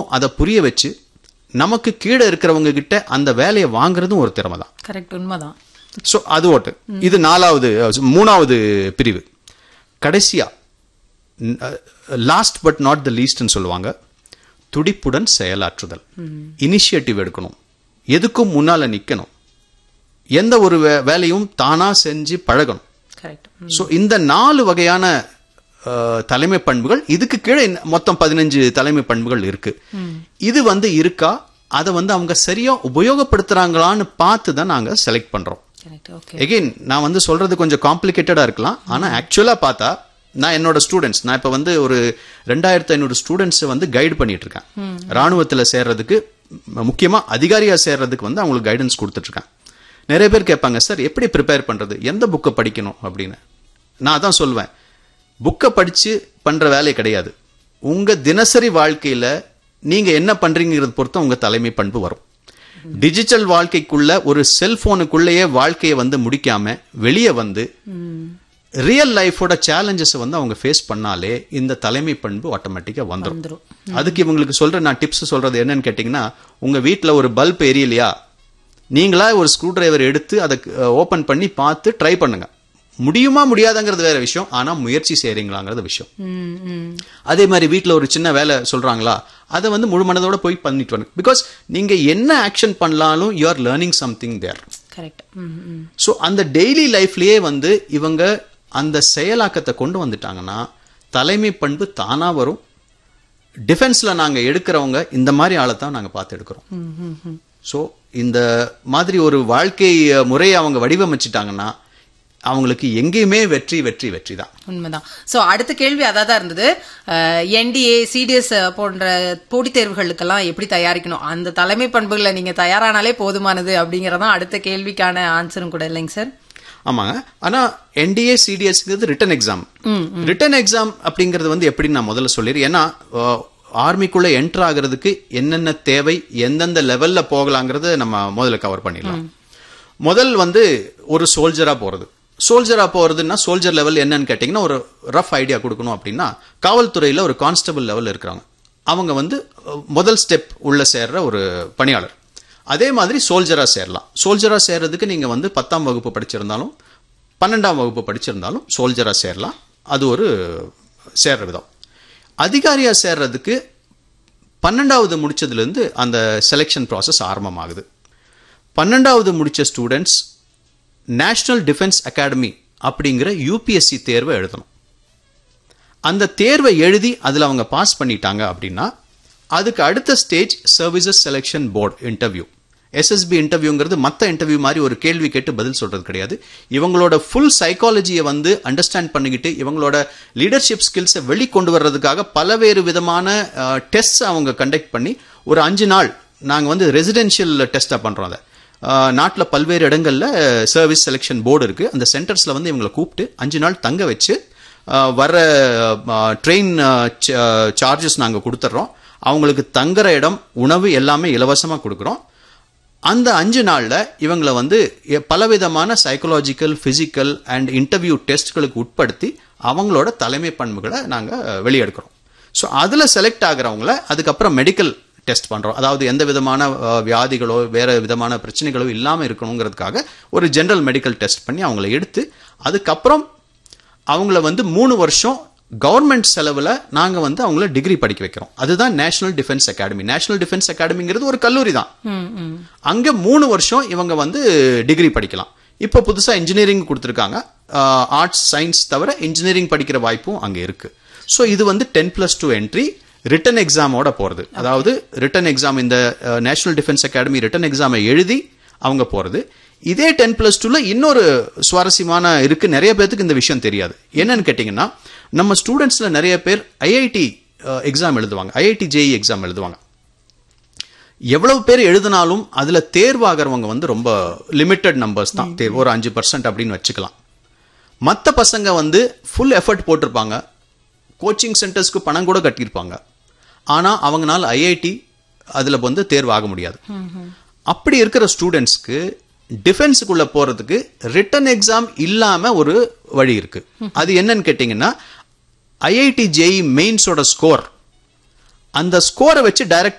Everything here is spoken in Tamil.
அதை புரிய வச்சு நமக்கு கீழே இருக்கிறவங்க கிட்ட அந்த வேலையை வாங்குறதும் ஒரு திறமை தான் கரெக்ட் உண்மைதான் ஸோ அது ஓட்டு இது நாலாவது அஹ், மூணாவது பிரிவு கடைசியா லாஸ்ட் பட் நாட் த லீஸ்ட்னு சொல்லுவாங்க துடிப்புடன் செயலாற்றுதல் இனிஷியேட்டிவ் எடுக்கணும் எதுக்கும் முன்னால நிக்கணும் எந்த ஒரு வே- வேலையும் தானா செஞ்சு பழகணும் கரெக்ட் ஸோ இந்த நாலு வகையான அஹ், தலைமை பண்புகள் இதுக்கு கீழே இன்ன- மொத்தம் பதினஞ்சு தலைமை பண்புகள் இருக்கு இது வந்து இருக்கா அதை வந்து அவங்க சரியா உபயோகப்படுத்துறாங்களான்னு பார்த்து தான் நாங்க செலக்ட் பண்றோம் கரெக்ட் ஓகே எகெயின் நான் வந்து சொல்றது கொஞ்சம் காம்ப்ளிகேட்டடா இருக்கலாம் ஆனா ஆக்சுவலா பார்த்தா நான் என்னோட ஸ்டூடெண்ட்ஸ் நான் இப்ப வந்து ஒரு ரெண்டாயிரத்தி ஐநூறு ஸ்டூடெண்ட்ஸ் வந்து கைடு பண்ணிட்டு இருக்கேன் ராணுவத்துல சேர்றதுக்கு ம- முக்கியமா அதிகாரியா சேர்றதுக்கு வந்து அவங்களுக்கு கைடன்ஸ் கொடுத்துட்டு இருக்கேன் நிறைய பேர் கேட்பாங்க சார் எப்படி ப்ரிப்பேர் பண்றது எந்த புக்கை படிக்கணும் அப்படின்னு நான் அதான் சொல்வேன் புக்கை படிச்சு பண்ற வேலை கிடையாது உங்க தினசரி வாழ்க்கையில நீங்க என்ன பண்றீங்கிறது பொறுத்து உங்க தலைமை பண்பு வரும் டிஜிட்டல் வாழ்க்கைக்குள்ள ஒரு செல்போனுக்குள்ளேயே வாழ்க்கையை வந்து முடிக்காம வெளியே வந்து ரியல் லைஃபோட சேலஞ்சஸ் வந்து அவங்க ஃபேஸ் பண்ணாலே இந்த தலைமை பண்பு ஆட்டோமேட்டிக்கா வந்துரும் வந்துரும். அதுக்கு இவங்களுக்கு சொல்ற நான் டிப்ஸ் சொல்றது என்னன்னு கேட்டீங்கன்னா உங்க வீட்ல ஒரு பல்ப் எரியலையா நீங்களா ஒரு ஸ்க்ரூ டிரைவர் எடுத்து அதை ஓபன் பண்ணி பார்த்து ட்ரை பண்ணுங்க முடியுமா முடியாதுங்கிறது வேற விஷயம் ஆனா முயற்சி செய்றீங்களாங்கிறது விஷயம் ம் ம் அதே மாதிரி வீட்ல ஒரு சின்ன வேலை சொல்றாங்களா அதை வந்து முழு மனதோட போய் பண்ணிட்டு வாங்க பிகாஸ் நீங்க என்ன ஆக்ஷன் பண்ணலாலும் you are learning something there correct hmm hmm so அந்த டெய்லி லைஃப்லயே வந்து இவங்க அந்த செயலாக்கத்தை கொண்டு வந்துட்டாங்கன்னா தலைமை பண்பு தானா வரும் டிஃபென்ஸ்ல நாங்க எடுக்கிறவங்க இந்த மாதிரி ஆளை தான் நாங்க பார்த்து எடுக்கிறோம் ம் ம் ம் ஸோ இந்த மாதிரி ஒரு வாழ்க்கை அஹ், முறையை அவங்க வடிவமைச்சிட்டாங்கன்னா அவங்களுக்கு எங்கேயுமே வெற்றி வெற்றி வெற்றி தான் உண்மைதான் சோ அடுத்த கேள்வி அதான் தான் இருந்தது என்டிஏ சிடிஎஸ் போன்ற போட்டித் தேர்வுகளுக்கெல்லாம் எப்படி தயாரிக்கணும் அந்த தலைமை பண்புகளை நீங்க தயாரானாலே போதுமானது அப்படிங்கறதான் அடுத்த கேள்விக்கான ஆன்சரும் கூட இல்லைங்க சார் ஆமாங்க ஆனா என்டிஏ சிடிஎஸ்ங்கிறது ரிட்டன் எக்ஸாம் ரிட்டன் எக்ஸாம் அப்படிங்கிறது வந்து எப்படி நான் முதல்ல சொல்லிடுறேன் ஏன்னா ஆர்மிக்குள்ள என்டர் ஆகிறதுக்கு என்னென்ன தேவை எந்தெந்த லெவல்ல போகலாங்கிறத நம்ம முதல்ல கவர் பண்ணிடலாம் முதல் வந்து ஒரு சோல்ஜரா போறது சோல்ஜரா போறதுன்னா சோல்ஜர் லெவல் என்னன்னு கேட்டிங்கன்னா ஒரு ரஃப் ஐடியா கொடுக்கணும் அப்படின்னா காவல்துறையில ஒரு கான்ஸ்டபிள் லெவல் இருக்கிறாங்க அவங்க வந்து அஹ், முதல் ஸ்டெப் உள்ள சேர்ற ஒரு பணியாளர் அதே மாதிரி சோல்ஜரா சேரலாம் சோல்ஜரா சேர்றதுக்கு நீங்க வந்து பத்தாம் வகுப்பு படிச்சிருந்தாலும் பன்னெண்டாம் வகுப்பு படிச்சிருந்தாலும் சோல்ஜரா சேரலாம் அது ஒரு சேர்ற விதம் அதிகாரியா சேர்றதுக்கு பன்னெண்டாவது முடிச்சதுலேருந்து அந்த செலெக்ஷன் ப்ராசஸ் ஆரம்பமாகுது பன்னெண்டாவது முடிச்ச ஸ்டூடெண்ட்ஸ் நேஷனல் டிஃபென்ஸ் அகாடமி அப்படிங்கிற யூபிஎஸ்சி தேர்வை எழுதணும் அந்த தேர்வை எழுதி அதில் அவங்க பாஸ் பண்ணிட்டாங்க அப்படின்னா அதுக்கு அடுத்த stage services selection board interview SSB இன்டர்வியூங்கிறது மற்ற இன்டர்வியூ மாதிரி ஒரு கேள்வி கேட்டு பதில் சொல்றது கிடையாது இவங்களோட ஃபுல் சைக்காலஜியை வந்து அண்டர்ஸ்டாண்ட் பண்ணிக்கிட்டு இவங்களோட லீடர்ஷிப் ஸ்கில்ஸை வெளிக்கொண்டு வர்றதுக்காக பலவேறு விதமான டெஸ்ட் அவங்க கண்டக்ட் பண்ணி ஒரு அஞ்சு நாள் நாங்கள் வந்து ரெசிடென்ஷியல் டெஸ்ட்டாக பண்ணுறோம் அதை நாட்டில் பல்வேறு இடங்கள்ல சர்வீஸ் செலெக்ஷன் போர்டு இருக்கு அந்த சென்டர்ஸ்ல வந்து இவங்களை கூப்பிட்டு அஞ்சு நாள் தங்க வச்சு அஹ், வர ட்ரெயின் சார்ஜஸ் நாங்கள் கொடுத்துட்றோம் அவங்களுக்கு தங்குற இடம் உணவு எல்லாமே இலவசமாக கொடுக்குறோம் அந்த அஞ்சு நாள்ல இவங்களை வந்து எ- பலவிதமான சைக்கலாஜிக்கல் பிசிக்கல் அண்ட் இன்டர்வியூ டெஸ்ட்களுக்கு உட்படுத்தி அவங்களோட தலைமை பண்புகளை நாங்க அஹ், வெளியெடுக்கிறோம் ஸோ அதுல செலக்ட் ஆகுறவங்கள அதுக்கப்புறம் மெடிக்கல் டெஸ்ட் பண்றோம் அதாவது எந்த விதமான அஹ், வியாதிகளோ வேற விதமான பிரச்சனைகளோ இல்லாம இருக்கணுங்கிறதுக்காக ஒரு ஜெனரல் மெடிக்கல் டெஸ்ட் பண்ணி அவங்கள எடுத்து அதுக்கப்புறம் அவங்கள வந்து மூணு வருஷம் கவர்மெண்ட் செலவுல நாங்க வந்து அவங்கள டிகிரி படிக்க வைக்கிறோம் அதுதான் national defence academy national defence அகாடமிங்கிறது ஒரு கல்லூரி தான் ம் ம் அங்க மூணு வருஷம் இவங்க வந்து டிகிரி படிக்கலாம் இப்போ புதுசா இன்ஜினியரிங் கொடுத்துருக்காங்க ஆர்ட்ஸ் சயின்ஸ் தவிர இன்ஜினியரிங் படிக்கிற வாய்ப்பும் அங்க இருக்கு ஸோ இது வந்து ten plus two entry written எக்ஸாமோட போறது அதாவது ரிட்டன் எக்ஸாம் இந்த நேஷனல் டிஃபென்ஸ் அகாடமி ரிட்டன் எக்ஸாமை எழுதி அவங்க போறது இதே டென் பிளஸ் டூல இன்னொரு சுவாரஸ்யமான இருக்கு நிறைய பேருக்கு இந்த விஷயம் தெரியாது என்னன்னு கேட்டிங்கன்னா நம்ம ஸ்டூடெண்ட்ஸ்ல நிறைய பேர் ஐஐடி எக்ஸாம் எழுதுவாங்க ஐஐடி ஜேஇ எக்ஸாம் எழுதுவாங்க எவ்வளவு பேர் எழுதினாலும் அதுல தேர்வாகிறவங்க வந்து ரொம்ப லிமிட்டட் நம்பர்ஸ் தான் தேர்வு ஒரு அஞ்சு பர்சன்ட் அப்படின்னு வச்சுக்கலாம் மற்ற பசங்க வந்து ஃபுல் எஃபர்ட் போட்டிருப்பாங்க கோச்சிங் சென்டர்ஸ்க்கு பணம் கூட கட்டியிருப்பாங்க ஆனா அவங்கனால ஐஐடி அதுல வந்து தேர்வு ஆக முடியாது அப்படி இருக்கிற ஸ்டூடெண்ட்ஸ்க்கு டிஃபென்ஸுக்குள்ள போறதுக்கு ரிட்டன் எக்ஸாம் இல்லாம ஒரு வழி இருக்கு அது என்னன்னு கேட்டீங்கன்னா ஐஐடி ஜேஇ மெயின்ஸோட ஸ்கோர் அந்த ஸ்கோரை வச்சு டைரக்ட்